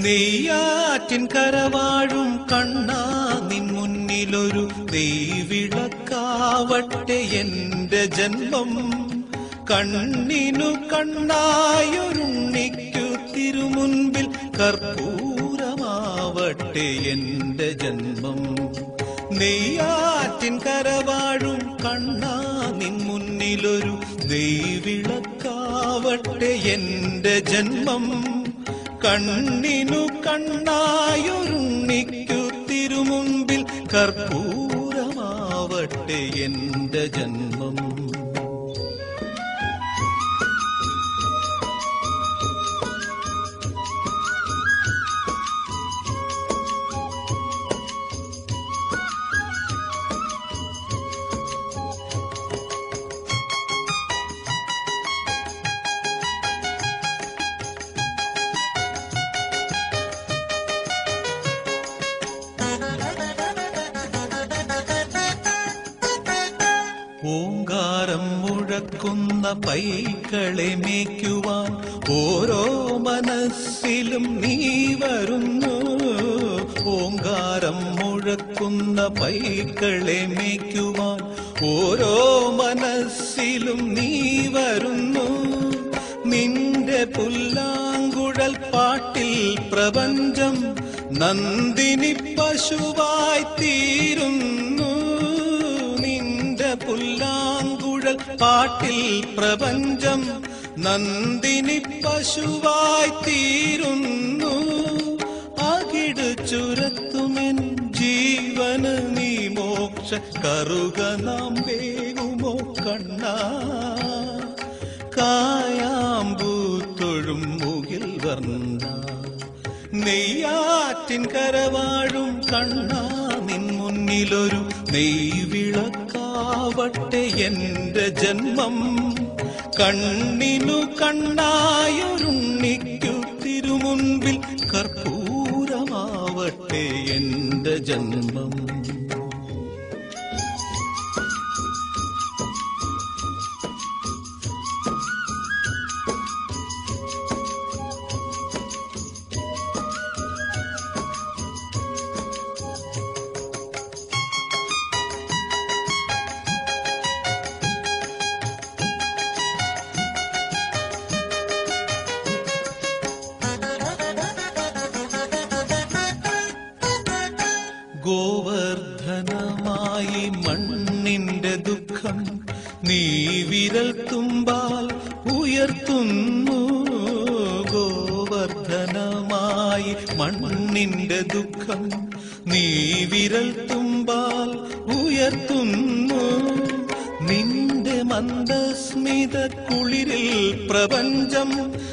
നെയ്യാറ്റിൻ കരവാഴും കണ്ണാ നിൻ മുന്നിലൊരു നെയ്വിളക്കാവട്ടെ എന്റെ ജന്മം കണ്ണിനു കണ്ണായൊരുണ്ണിക്കു തിരുമുൻപിൽ കർപ്പൂരമാവട്ടെ എന്റെ ജന്മം നെയ്യാറ്റിൻ കരവാഴും കണ്ണാ നിൻ മുന്നിലൊരു നെയ്വിളക്കാവട്ടെ എന്റെ ജന്മം കണ്ണിനു കണ്ണായൊരുണ്ണിക്കു തിരുമുൻപിൽ കർപ്പൂരമാവട്ടെ എന്റെ ജന്മം ഓങ്കാരം മുഴക്കുന്ന പൈക്കളെ മേയ്ക്കുവാൻ ഓരോ മനസ്സിലും നീ വരുന്നു ഓങ്കാരം മുഴക്കുന്ന പൈക്കളെ മേയ്ക്കുവാൻ ഓരോ മനസ്സിലും നീ വരുന്നു നിന്റെ പുല്ലാങ്കുഴൽ പാട്ടിൽ പ്രപഞ്ചം നന്ദിനി പശുവായി തീരുന്നു നിന്റെ പുല്ലാങ്കുഴൽ പാട്ടിൽ പ്രപഞ്ചം നന്ദിനി പശുവായി തീരുന്നു അകിട് ചുരത്തുമെൻ ജീവന് നീ മോക്ഷ കറുക നാം വേകുമോ കണ്ണാ കായാമ്പൂത്തൊഴും മുകിൽ വർണ്ണ നെയ്യാറ്റിൻ കരവാഴും കണ്ണാ നിൻ മുന്നിലൊരു നെയ്വിളക്കാവട്ടെ എന്റെ ജന്മം കണ്ണിനു കണ്ണായൊരുണ്ണിക്കു തിരുമുൻപിൽ കർപ്പൂരമാവട്ടെ എന്റെ ജന്മം ഗോവർദ്ധനമായി മണ്ണിന്റെ ദുഃഖം നീ വിരൽ തുമ്പാൽ ഉയർത്തുന്നു ഗോവർദ്ധനമായി മണ്ണിന്റെ ദുഃഖം നീ വിരൽ തുമ്പാൽ ഉയർത്തുന്നു നിന്റെ മന്ദസ്മിത കുളിരിൽ പ്രപഞ്ചം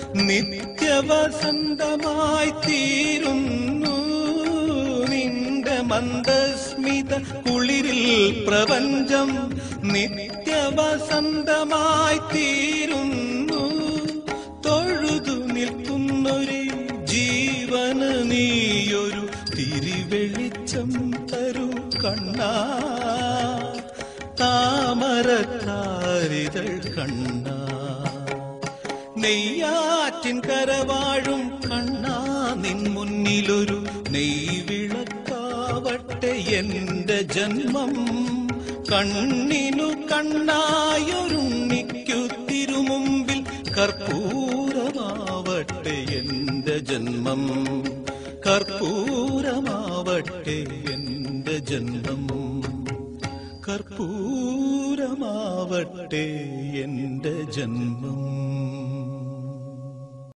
നിത്യവസന്തമായി തീരുന്നു നിന്റെ മന്ദസ്മിത കുളിരിൽ പ്രപഞ്ചം നിത്യവസന്തമായി തീരുന്നു തൊഴുതു നിൽക്കുന്നൊരു ജീവന് നീയൊരു തിരിവെളിച്ചം തരൂ കണ്ണാ താമരക്കാരിതൾ കണ്ണാ നെയ്യാറ്റിൻ കരവാഴും കണ്ണാ നിൻ മുന്നിലൊരു നെയ്വിളക്കാവട്ടെ എന്റെ ജന്മം കണ്ണിനു കണ്ണായൊരുണ്ണിക്കു തിരുമുമ്പിൽ കർപ്പൂരമാവട്ടെ എന്റെ ജന്മം കർപ്പൂരമാവട്ടെ എന്റെ ജന്മം കർപ്പൂരമാവട്ടെ എന്റെ ജന്മം